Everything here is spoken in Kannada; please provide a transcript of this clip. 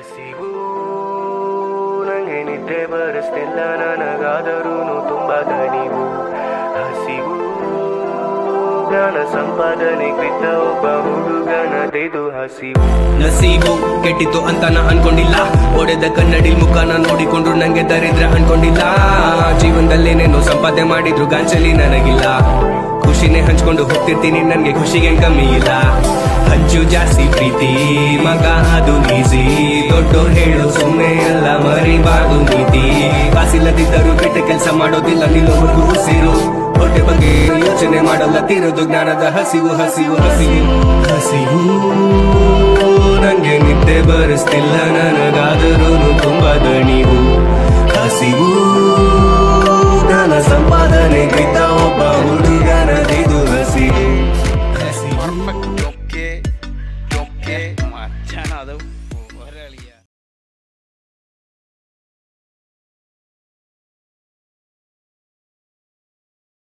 ಹಸಿವು ನಂಗೆ ನಿದ್ದೆ ಬರಿಸ್ತಿಲ್ಲ ನನಗಾದರೂ ತುಂಬಾ ದಣಿವು ಹಸಿವು ಜ್ಞಾನ ಸಂಪಾದನೆ ಕೃತ ಒಬ್ಬ ಹುಡುಗನದಿದು ಹಸಿವು ನಸೀಬು ಕೆಟ್ಟಿತ್ತು ಅಂತ ನಾ ಅನ್ಕೊಂಡಿಲ್ಲ ಒಡೆದ ಕನ್ನಡಿ ಮುಖನ ನೋಡಿಕೊಂಡ್ರು ನಂಗೆ ದರಿದ್ರ ಅನ್ಕೊಂಡಿಲ್ಲ ಜೀವನದಲ್ಲೇನೇನು ಸಂಪಾದನೆ ಮಾಡಿದ್ರು ಗಾಂಚಲಿ ನನಗಿಲ್ಲ ಖುಷಿನೇ ಹಂಚ್ಕೊಂಡು ಹೋಗ್ತಿರ್ತೀನಿ ನನ್ಗೆ ಖುಷಿಗೆ ಕಮ್ಮಿ ಇಲ್ಲ ಹಂಚು ಜಾಸ್ತಿ ಪ್ರೀತಿ ಮಗ ಅದು ಈಸಿ ದೊಡ್ಡೋರ್ ಹೇಳು ಸುಮ್ಮನೆ ಎಲ್ಲ ಮರಿಬಾರ್ದು ನೀತಿ ಕಾಸಿಲ್ಲದಿದ್ದರೂ ಕೆಟ್ಟ ಕೆಲಸ ಮಾಡೋದಿಲ್ಲ ನಿಲ್ಲೋವರೆಗೂ ಉಸಿರು ಹೊಟ್ಟೆ ಬಗ್ಗೆ ಯೋಚನೆ ಮಾಡಲ್ಲ ತೀರೋದು ಜ್ಞಾನದ ಹಸಿವು ಹಸಿವು ಹಸಿವು ಹಸಿವು ನಂಗೆ ನಿದ್ದೆ ಬರಿಸ್ತಿಲ್ಲ ನನಗಾದರೂ ತುಂಬಾ ದಣಿವು ಹಸಿವು ಜ್ಞಾನ ಸಂಪಾದನೆ ಕೃತ ಒಬ್ಬ ಹುಡುಗನದಿದು ಹಸಿವು ಹಸಿವು ಪರ್ಫೆಕ್ಟ್ ಜೋಕೆ ಜೋಕೆ ಮಧ್ಯಾಹ್ನ ಅದು